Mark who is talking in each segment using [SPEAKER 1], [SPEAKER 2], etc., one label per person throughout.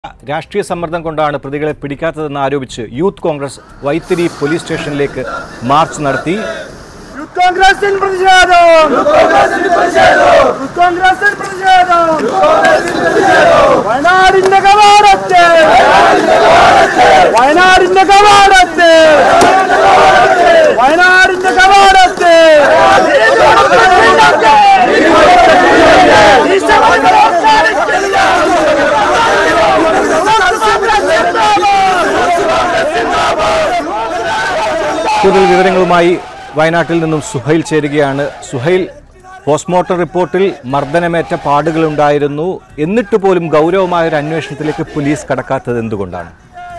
[SPEAKER 1] രാഷ്ട്രീയ സമ്മർദ്ദം കൊണ്ടാണ് പ്രതികളെ പിടിക്കാത്തതെന്ന് ആരോപിച്ച് യൂത്ത് കോൺഗ്രസ് വൈത്തിരി പോലീസ് സ്റ്റേഷനിലേക്ക് മാർച്ച് നടത്തി
[SPEAKER 2] യൂത്ത് കോൺഗ്രസിന് പ്രതിഷേധം യൂത്ത് കോൺഗ്രസിന് പ്രതിഷേധം വയനാടിന്റെ കവാടത്ത് വയനാടിന്റെ കവാടത്ത് വയനാടിന്റെ കവാടത്ത്
[SPEAKER 1] കൂടുതൽ വിവരങ്ങളുമായി വയനാട്ടിൽ നിന്നും സുഹൈൽ ചേരുകയാണ് സുഹൈൽ പോസ്റ്റ്മോർട്ടം റിപ്പോർട്ടിൽ മർദ്ദനമേറ്റ പാടുകളുണ്ടായിരുന്നു എന്നിട്ട് പോലും ഗൗരവമായ ഒരു അന്വേഷണത്തിലേക്ക് പോലീസ് കടക്കാത്തത് എന്തുകൊണ്ടാണ്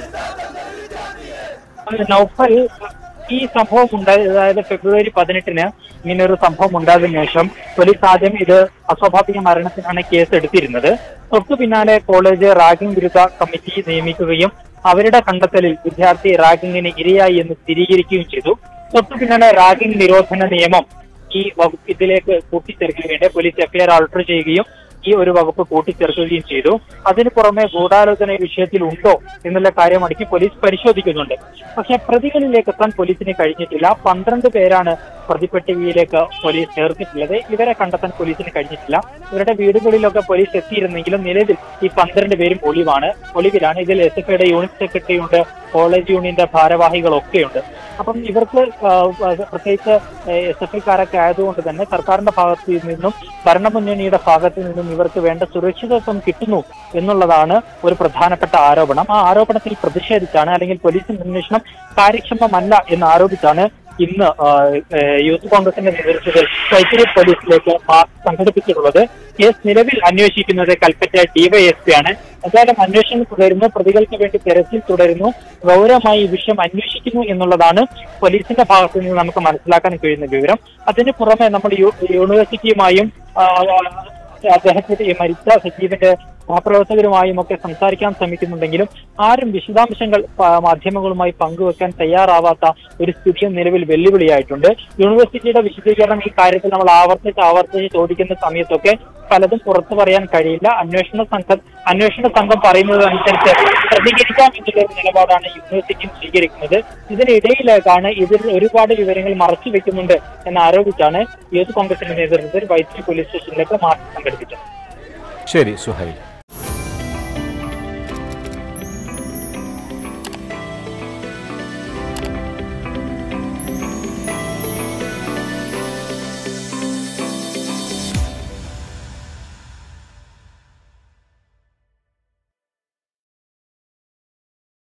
[SPEAKER 3] നൗഫൽ ഈ സംഭവം ഉണ്ടായ അതായത് ഫെബ്രുവരി പതിനെട്ടിന് ഇങ്ങനെ ഒരു സംഭവം ഉണ്ടായതിനു ശേഷം പോലീസ് ആദ്യം ഇത് അസ്വാഭാവിക മരണത്തിനാണ് കേസ് എടുത്തിരുന്നത് തൊട്ടു പിന്നാലെ കോളേജ് റാഗിംഗ് വിരുദ്ധ കമ്മിറ്റി നിയമിക്കുകയും അവരുടെ കണ്ടെത്തലിൽ വിദ്യാർത്ഥി റാഗിങ്ങിന് ഇരയായി എന്ന് സ്ഥിരീകരിക്കുകയും ചെയ്തു തൊട്ടു പിന്നാലെ റാഗിംഗ് നിരോധന നിയമം ഈ വകുപ്പ് ഇതിലേക്ക് കൂട്ടിച്ചേർക്കുകയും പോലീസ് എഫ്ഐആർ ആൾട്ടർ ചെയ്യുകയും ഈ ഒരു വകുപ്പ് കൂട്ടിച്ചേർക്കുകയും ചെയ്തു അതിന് പുറമെ ഗൂഢാലോചന ഈ വിഷയത്തിൽ ഉണ്ടോ എന്നുള്ള കാര്യം അടക്കി പോലീസ് പരിശോധിക്കുന്നുണ്ട് പക്ഷെ പ്രതികളിലേക്ക് എത്താൻ പോലീസിന് കഴിഞ്ഞിട്ടില്ല പന്ത്രണ്ട് പേരാണ് പ്രതിപട്ടികയിലേക്ക് പോലീസ് ചേർത്തിട്ടുള്ളത് ഇവരെ കണ്ടെത്താൻ പോലീസിന് കഴിഞ്ഞിട്ടില്ല ഇവരുടെ വീടുകളിലൊക്കെ പോലീസ് എത്തിയിരുന്നെങ്കിലും നിലവിൽ ഈ പന്ത്രണ്ട് പേരും ഒളിവാണ് ഒളിവിലാണ് ഇതിൽ എസ് എഫ് ഐയുടെ യൂണിറ്റ് സെക്രട്ടറി ഉണ്ട് കോളേജ് യൂണിയന്റെ ഭാരവാഹികളൊക്കെയുണ്ട് അപ്പം ഇവർക്ക് ആ, പ്രത്യേകിച്ച് എസ് എഫ് ഐക്കാരൊക്കെ ആയതുകൊണ്ട് തന്നെ സർക്കാരിന്റെ ഭാഗത്ത് നിന്നും ഭരണമുന്നണിയുടെ ഭാഗത്ത് നിന്നും ഇവർക്ക് വേണ്ട സുരക്ഷിതത്വം കിട്ടുന്നു എന്നുള്ളതാണ് ഒരു പ്രധാനപ്പെട്ട ആരോപണം ആ ആരോപണത്തിൽ പ്രതിഷേധിച്ചാണ് അല്ലെങ്കിൽ പോലീസിന്റെ അന്വേഷണം കാര്യക്ഷമമല്ല എന്ന് ആരോപിച്ചാണ് ഇന്ന് ആ, ഏ, യൂത്ത് കോൺഗ്രസിന്റെ നേതൃത്വത്തിൽ വൈത്തിരി പോലീസിലേക്ക് മാർച്ച് സംഘടിപ്പിച്ചിട്ടുള്ളത് കേസ് നിലവിൽ അന്വേഷിക്കുന്നത് കൽപ്പറ്റ ഡിവൈഎസ്പി ആണ് എന്തായാലും അന്വേഷണം തുടരുന്നു പ്രതികൾക്ക് വേണ്ടി തെരച്ചിൽ തുടരുന്നു ഗൗരവമായി ഈ വിഷയം അന്വേഷിക്കുന്നു എന്നുള്ളതാണ് പോലീസിന്റെ ഭാഗത്തു നിന്ന് നമുക്ക് മനസ്സിലാക്കാൻ കഴിയുന്ന വിവരം അതിന് പുറമെ നമ്മൾ യു- യൂണിവേഴ്സിറ്റിയുമായും ആ, അദ്ദേഹത്തിന്റെ ഈ മരിച്ച സജീവിന്റെ സഹപ്രവർത്തകരുമായും ഒക്കെ സംസാരിക്കാൻ ശ്രമിക്കുന്നുണ്ടെങ്കിലും ആരും വിശദാംശങ്ങൾ പ- മാധ്യമങ്ങളുമായി പങ്കുവെക്കാൻ തയ്യാറാവാത്ത ഒരു സ്ഥിതി നിലവിൽ വെല്ലുവിളിയായിട്ടുണ്ട് യൂണിവേഴ്സിറ്റിയുടെ വിശദീകരണം ഈ കാര്യത്തിൽ നമ്മൾ ആവർത്തിച്ച് ആവർത്തിച്ച് ചോദിക്കുന്ന സമയത്തൊക്കെ പലതും പുറത്തു പറയാൻ കഴിയില്ല അന്വേഷണ സംഘം അന്വേഷണ സംഘം പറയുന്നത് അനുസരിച്ച് പ്രതികരിക്കാം എന്നുള്ള ഒരു നിലപാടാണ് യൂണിവേഴ്സിറ്റിയും സ്വീകരിക്കുന്നത് ഇതിനിടയിലേക്കാണ് ഇതിൽ ഒരുപാട് വിവരങ്ങൾ മറച്ചു വെക്കുന്നുണ്ട് എന്ന് ആരോപിച്ചാണ് യൂത്ത് കോൺഗ്രസിന്റെ നേതൃത്വത്തിൽ വൈത്തിരി പോലീസ് സ്റ്റേഷനിലേക്ക് മാർച്ച് സംഘടിപ്പിച്ചത്
[SPEAKER 1] ശരി സുഹൈൽ